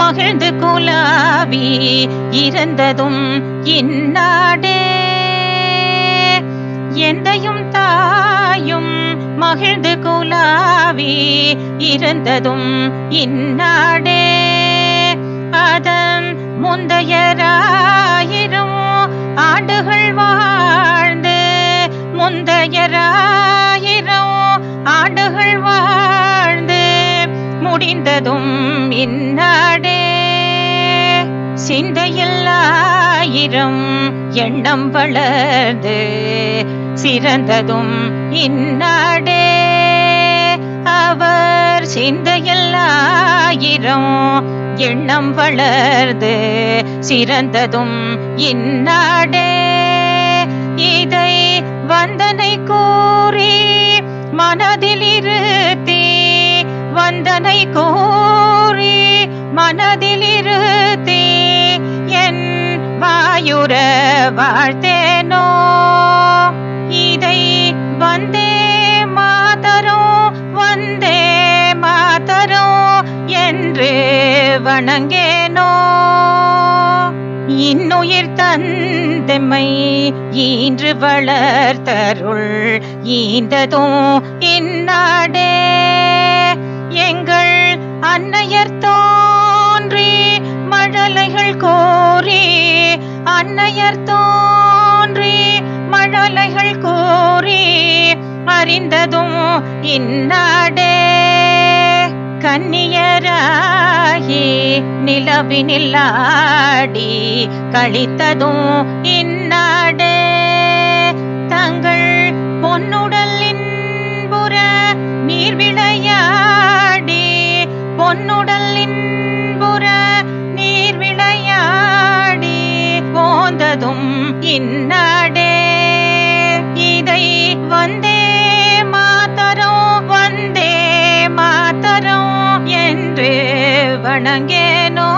மகிழ்ந்து குலாவி இருந்ததும் இந்நாடே எந்தையும் தாயும் மகிழ்ந்து குலாவி இருந்ததும் இந்நாடே அதன் முந்தையராயிரம் ஆண்டுகள் வாழ்ந்து முந்தையராயிரம் ஆண்டுகள் வாழ்ந்து முடிந்ததும் இந்நாடே சிந்தையில் ஆயிரம் எண்ணம் வளர்ந்து சிறந்ததும் இந்நாடே அவர் சிந்தையில் ஆயிரம் எண்ணம் வளர்ந்து சிறந்ததும் இந்நாடே இதை வந்தனை கூறி மனதில் இருத்தி வந்தனை கூறி மனதில் இருத்தி என் வாயுர வாழ்த்தேனோ இதை வந்தே மாதரோ வந்தே மாதரோ என்று வணங்கேனோ இன்னுயிர் தந்தமை ஈன்று வளர்த்தருள் ஈந்ததும் இந்நாடே எங்கள் அன்னையர் தோன்றி மழலைகள் கோரி அன்னையர் தோன்றி மழலைகள் கோரி அறிந்ததும் இந்நாடே கன்னியராகி நிலவினில் ஆடி கழித்ததும் இந்நாடே தங்கள் பொன்னுடலின் புற நீர் விளையாடி பொன்னுடலின் புற நீர் விளையாடி போந்ததும் இந்நாடே இதை வந்தே மாதரோ வந்தே மாதரோ என்று வணங்கேனோ